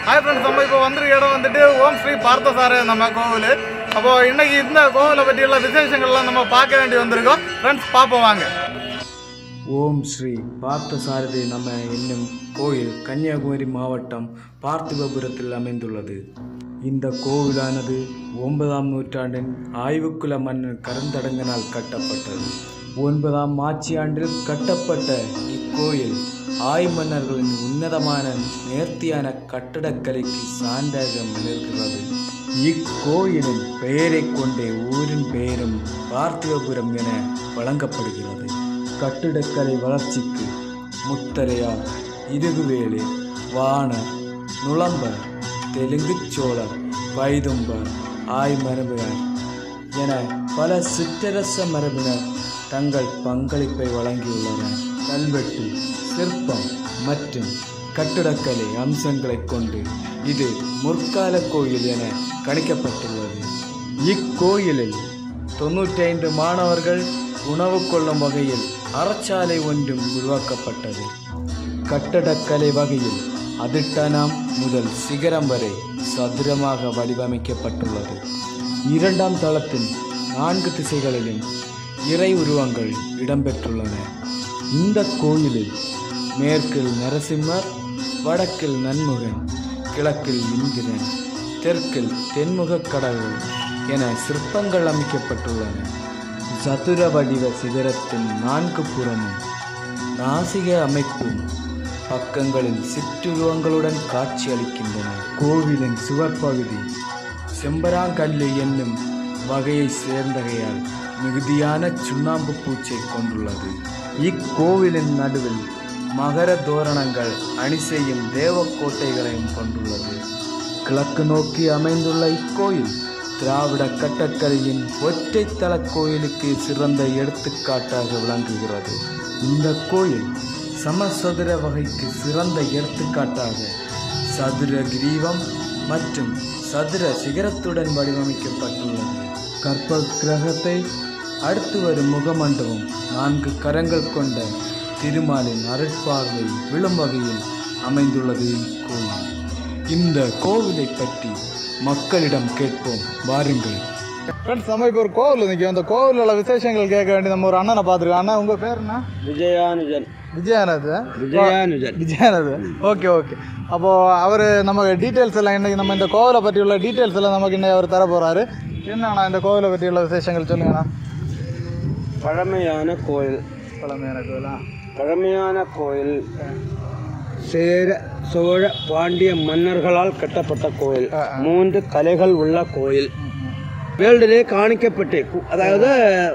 Hi friends நம்ம இப்போ வந்திருக்க இடம் வந்துட்டு ஓம் ஸ்ரீ பார்த்தசார நம்ம கோவில் அப்போ இன்னைக்கு இந்த கோவிலை பற்றியுள்ள விசேஷங்கள்லாம் நம்ம பார்க்க வேண்டி வந்திருக்கோம் ஃப்ரெண்ட்ஸ் பார்ப்போம் வாங்க ஓம் ஸ்ரீ பார்த்தசாரதி நம என்னும் கோயில் கன்னியாகுமரி மாவட்டம் பார்த்திபபுரத்தில் அமைந்துள்ளது இந்த கோவிலானது ஒன்பதாம் நூற்றாண்டின் ஆய்வுக்குல மன்னன் கருந்தடங்கனால் கட்டப்பட்டது ஒன்பதாம் ஆட்சியாண்டில் கட்டப்பட்ட இக்கோயில் ஆய் மன்னர்களின் உன்னதமான நேர்த்தியான கட்டடக்கலைக்கு சான்றாக நிற்கிறது இக்கோயிலின் பெயரைக் கொண்டே ஊரின் பெயரும் பார்த்திபபுரம் என வழங்கப்படுகிறது கட்டிடக்கலை வளர்ச்சிக்கு முத்தரையார் இருகுவேலு வாணர் நுளம்பர் தெலுங்குச் சோழர் பைதும்பர் ஆய் மரபினர் என பல சிற்றரச மரபினர் தங்கள் பங்களிப்பை வழங்கியுள்ளனர் கல்வெட்டு சிற்பம் மற்றும் கட்டிடக்கலை அம்சங்களைக் கொண்டு இது முற்கால கோயில் என கணிக்கப்பட்டுள்ளது இக்கோயிலில் தொண்ணூற்றி ஐந்து மாணவர்கள் உணவு கொள்ளும் வகையில் அறச்சாலை ஒன்றும் உருவாக்கப்பட்டது கட்டடக்கலை வகையில் அதிட்டனம் முதல் சிகரம் வரை சதுரமாக வடிவமைக்கப்பட்டுள்ளது இரண்டாம் தளத்தின் நான்கு திசைகளிலும் இறை உருவங்கள் இடம்பெற்றுள்ளன இந்த கோயிலில் மேற்கில் நரசிம்மர் வடக்கில் நன்முகன் கிழக்கில் இந்திரன் தெற்கில் தென்முகக் கடவுள் என சிற்பங்கள் அமைக்கப்பட்டுள்ளன சதுர வடிவ சிகரத்தின் நான்கு புறமும் நாசிக அமைப்பும் பக்கங்களில் சிற்றுருவங்களுடன் காட்சியளிக்கின்றன கோவிலின் சுவர் பகுதி செம்பராங்கல்லு என்னும் வகையை சேர்ந்தகையால் மிகுதியான சுண்ணாம்பு பூச்சை கொண்டுள்ளது இக்கோவிலின் நடுவில் மகர தோரணங்கள் அணி செய்யும் தேவக்கோட்டைகளையும் கொண்டுள்ளது கிழக்கு நோக்கி அமைந்துள்ள இக்கோயில் திராவிட கட்டக்கலையின் ஒற்றைத்தல கோயிலுக்கு சிறந்த எடுத்துக்காட்டாக விளங்குகிறது இந்த கோயில் சமசதுர வகைக்கு சிறந்த எடுத்துக்காட்டாக சதுர கிரீவம் மற்றும் சதுர சிகரத்துடன் வடிவமைக்கப்பட்டுள்ளது கற்ப கிரகத்தை அடுத்து வரும் முகமண்டபம் நான்கு கரங்கள் கொண்ட திருமாலின் அருட்பார்வை விழும் வகையில் அமைந்துள்ளது இக்கோயில் இந்த கோவிலை பற்றி மக்களிடம் கேட்போம் வாருங்கள் ஃப்ரெண்ட்ஸ் நம்ம இப்போ ஒரு கோவில் நிற்கும் அந்த கோவிலில் உள்ள விசேஷங்கள் கேட்க வேண்டி நம்ம ஒரு அண்ணனை பார்த்துருக்கோம் அண்ணா உங்கள் பேர் என்ன விஜயானுஜன் விஜயானது விஜயானுஜன் விஜயானது ஓகே ஓகே அப்போது அவர் நம்ம டீட்டெயில்ஸ் எல்லாம் இன்னைக்கு நம்ம இந்த கோவிலை பற்றியுள்ள டீட்டெயில்ஸ் எல்லாம் நமக்கு இன்னைக்கு அவர் தர போகிறாரு என்னண்ணா இந்த கோவிலை பற்றியுள்ள விசேஷங்கள் சொல்லுங்கண்ணா பழமையான கோயில் பழமையான கோவிலா பழமையான கோயில் சேர சோழ பாண்டிய மன்னர்களால் கட்டப்பட்ட கோயில் ஆ, ஆ. மூன்று கலைகள் உள்ள கோயில் வேர்ல்டிலே காணிக்கப்பட்டு கு- அதாவது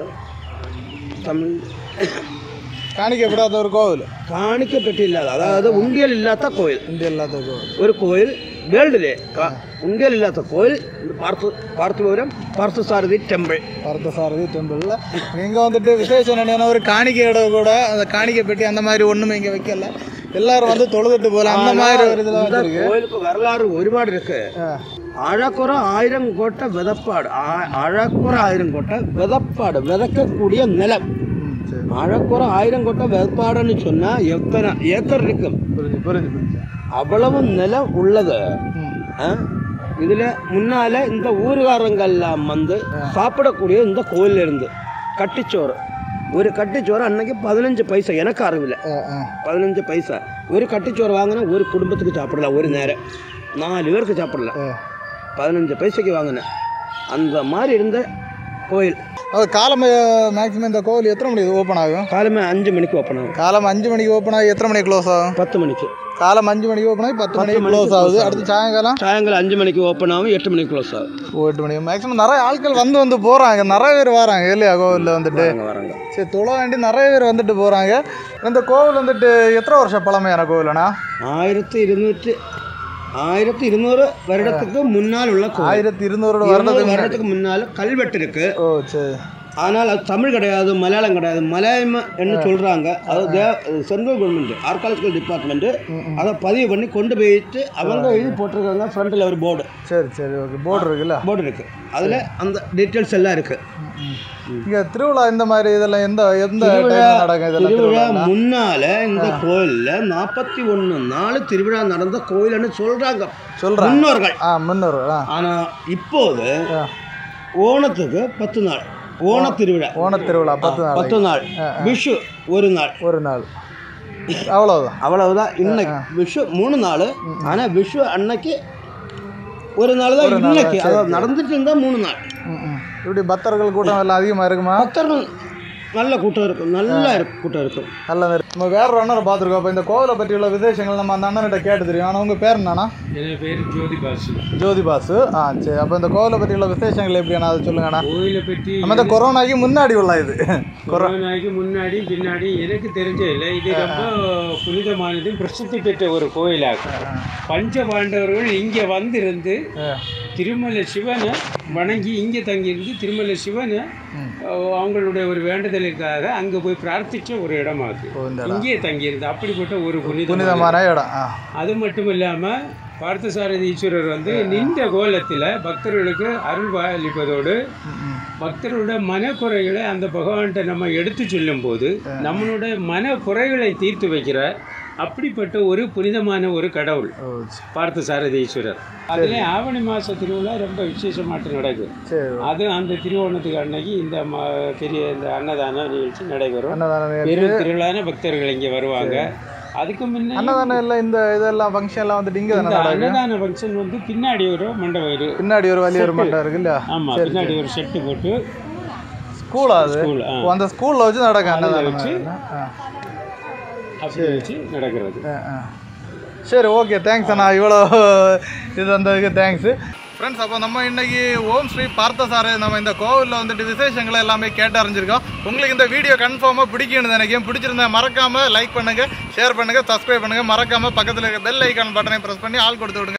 தமிழ் காணிக்கப்படாத ஒரு கோவில் காணிக்கப்பட்டு இல்லாத அதாவது உண்டியல் இல்லாத கோயில் இந்திய இல்லாத கோவில் ഒരു കോയിൽ വേൾഡിലെ ഇന്ത്യയിലില്ലാത്ത കോയിൽ പാർത്ഥ പാർത്ഥിപുരം പാർത്ഥസാരഥി ടെമ്പിൾ பார்த்தசாரதி டெம்பிளில் இங்கே வந்துட்டு விசேஷம் என்னன்னா ஒரு காணிக்கை இடம் கூட அந்த காணிக்கை பெட்டி அந்த மாதிரி ஒன்றுமே இங்கே வைக்கல எல்லாரும் வந்து தொழுதுட்டு போகலாம் அந்த மாதிரி ஒரு இதில் இந்த வச்சிருக்கு கோயிலுக்கு வரலாறு ഒരുപാട് இருக்கு ஆ. அழகுற ஆயிரம் கோட்டை விதப்பாடு ஆ- அழகுற ஆயிரம் கோட்டை விதப்பாடு விதக்கக்கூடிய நிலம் ம், சரி அழகுற ஆயிரம் கோட்டை விதப்பாடுன்னு சொன்னா எத்தனை ஏக்கர் இருக்கும் புரிஞ்சு புரிஞ்சு புரிஞ்சு அவ்வளவு நிலம் உள்ளது ம் ஆ? இதுல முன்னால இந்த ஊருகாரங்கெல்லாம் வந்து சாப்பிடக்கூடிய இந்த கோயில்ல இருந்து கட்டிச்சோறு ஒரு கட்டிச்சோறு அன்னைக்கு பதினஞ்சு பைசா எனக்கு அறிவில்லை ஆ ஆ பதினஞ்சு பைசா ஒரு கட்டிச்சோறு வாங்கினா ஒரு குடும்பத்துக்கு சாப்பிடலாம் ஒரு நேரம் நாலு பேருக்கு சாப்பிடலாம் ஆ. பதினஞ்சு பைசைக்கு வாங்கினேன் அந்த மாதிரி இருந்த கோயில் அது காலம் மேக்ஸிமம் இந்த கோவில் எத்தனை மணிக்கு ஓப்பன் ஆகும் காலமே அஞ்சு மணிக்கு ஓப்பன் ஆகும் காலம் அஞ்சு மணிக்கு ஓப்பன் ஆகி எத்தனை மணிக்கு க்ளோஸ் ஆகும் பத்து மணிக்கு காலம் அஞ்சு மணிக்கு ஓப்பன் ஆகி பத்து மணிக்கு மணிக்கு க்ளோஸ் ஆகுது அடுத்து சாயங்காலம் சாயங்காலம் அஞ்சு மணிக்கு ஓப்பன் ஆகும் எட்டு மணிக்கு க்ளோஸ் ஆகும் ஓ, எட்டு மணிக்கு மேக்ஸிமம் நிறைய ஆட்கள் வந்து வந்து போகிறாங்க நிறைய பேர் வராங்க இல்லையா கோவிலில் வந்துட்டு அங்கே வராங்க சரி தொழ வேண்டி நிறைய பேர் வந்துட்டு போகிறாங்க இந்த கோவில் வந்துட்டு எத்தனை வருஷம் பழமையான கோவிலண்ணா ஆயிரத்தி இருநூற்றி ஆயிரத்தி இருநூறு வருடத்துக்கு முன்னால் உள்ள கோயில் ஆயிரத்தி இருநூறு இருநூறு வருடத்துக்கு முன்னாடி வருடத்துக்கு முன்னால் கல்வெட்டு இருக்கு ஓ சரி ஆனால் அது தமிழ் கிடையாது மலையாளம் கிடையாது மலையாளம் என்ன சொல்கிறாங்க அது சென்ட்ரல் கவர்மெண்ட் ஆர்காலஜிக்கல் டிபார்ட்மெண்ட்டு அதை பதிவு பண்ணி கொண்டு போயிட்டு அவங்க எழுதி போட்டிருக்காங்க ஃப்ரண்ட்டில் ஒரு போர்டு சரி சரி ஓகே போர்டு இருக்குல்ல போர்டு இருக்குது அதில் அந்த டீட்டெயில்ஸ் எல்லாம் இருக்குது இங்க திருவிழா இந்த மாதிரி இதெல்லாம் எந்த எந்த திருவிழா டைம்ல நடக்கும் இதெல்லாம் திருவிழா திருவிழா முன்னால இந்த கோயில்ல நாற்பத்தி ஒன்று நாள் திருவிழா நடந்த கோயில்னு சொல்றாங்க சொல்றாங்க. முன்னோர்கள் ஆ முன்னூறு ஆ ஆனா இப்போது ஆ. ஓணத்துக்கு பத்து நாள் ஓண திருவிழா ஓணத் திருவிழா பத்து நாள் பத்து நாள் விஷு ஒரு நாள் ஒரு நாள் அவ்வளவுதான் அவ்வளவுதான் இன்னைக்கு விஷு மூணு நாள் ஆனா விஷு அன்னைக்கு ஒரு நாள் தான் இன்னைக்கு அதாவது நடந்துட்டு இருந்தா மூணு நாள் ம், ம். இப்படி பக்தர்கள் கூட்டம் எல்லாம் அதிகமா இருக்குமா பக்தர்கள் நல்ல கூட்டம் இருக்கும் நல்லா இருக்கும் கூட்டம் இருக்கும் நல்ல நேரம். நம்ம வேற ஒரு அண்ணரை பார்த்துருக்கோம் இப்போ இந்த கோவிலை பற்றி உள்ள விசேஷங்கள் நம்ம அந்த அண்ணன்கிட்ட கேட்டு தெரியும் ஆனால் உங்க பேர் என்னண்ணா என் பேர் ஜோதி பாசு ஜோதி பாசு ஆ சரி அப்போ இந்த கோவிலை பற்றி உள்ள விசேஷங்கள் எப்படிண்ணா அதை சொல்லுங்கண்ணா கோயிலை பற்றி நம்ம இந்த கொரோனாக்கு முன்னாடி உள்ள இது கொரோனாக்கு முன்னாடி பின்னாடி எனக்கு தெரிஞ்ச இல்லை இது ரொம்ப புனிதமானது பிரசித்தி பெற்ற ஒரு கோயிலாகும் பஞ்ச பாண்டவர்கள் இங்கே வந்திருந்து திருமலை சிவனை வணங்கி இங்கே தங்கியிருந்து திருமலை சிவனை அஹ், அவங்களுடைய ஒரு வேண்டுதலுக்காக அங்கே போய் பிரார்த்திச்ச ஒரு இடமாகும் ஓ, இந்த இங்கே தங்கியிருந்து அப்படிப்பட்ட ஒரு புனித புனிதமான இடம் ஆ அது மட்டும் இல்லாமல் பார்த்தசாரதி ஈஸ்வரர் வந்து நின்ற கோலத்தில் பக்தர்களுக்கு அருள் அளிப்பதோடு பக்தர்களோட மனக்குறைகளை அந்த பகவான்கிட்ட நம்ம எடுத்து சொல்லும்போது நம்மளுடைய மனக்குறைகளை தீர்த்து வைக்கிற அப்படிப்பட்ட ஒரு புனிதமான ஒரு கடவுள் ஓ சரி. பார்த்தசாரதி ஈஸ்வரர் அதிலே ஆவணி மாத திருவிழா ரொம்ப விசேஷமாட்டு நடக்கும் சரி அது அந்த திருவோணத்துக்கு அன்னைக்கு இந்த ம பெரிய இந்த அன்னதான நிகழ்ச்சி நடைபெறும் அன்னதானம் நேர்த்தி. பெரும் திருவிழான பக்தர்கள் இங்கே வருவாங்க அதுக்கு முன்ன அன்னதானம் எல்லாம் இந்த இதெல்லாம் ஃபங்க்ஷன் எல்லாம் வந்துட்டு இங்கே தானே இந்த நடக்கும் அன்னதான ஃபங்க்ஷன் வந்து பின்னாடி ஒரு மண்டபம் இரு பின்னாடி ஒரு வழி ஒரு மட்டம் இருக்கு இல்லையா ஆமா பின்னாடி ஒரு செட்டு போட்டு ஸ்கூலா அது ஸ்கூல் ஓ, அந்த ஸ்கூல்ல வச்சு நடக்கும் அன்னதானம் வச்சு ஆ, அப்படி வச்சு நடக்கிறது ஆ, ஆ. சரி ஓகே தேங்க்ஸ் அண்ணா இவ்வளோ இது வந்ததுக்கு தேங்க்ஸ் ஃப்ரெண்ட்ஸ் அப்போ நம்ம இன்னைக்கு ஓம் ஸ்ரீ பார்த்தசாரதி நம்ம இந்த கோவிலில் வந்துட்டு விசேஷங்களை எல்லாமே கேட்டு அறிஞ்சிருக்கோம் உங்களுக்கு இந்த வீடியோ கன்ஃபார்மாக பிடிக்கும்னு நினைக்கிறேன் பிடிச்சிருந்தா மறக்காம லைக் பண்ணுங்க ஷேர் பண்ணுங்க சப்ஸ்கிரைப் பண்ணுங்க மறக்காம பக்கத்தில் இருக்க பெல் ஐக்கான் பட்டனை ப்ரெஸ் பண்ணி ஆள் கொடுத்து விடுங்க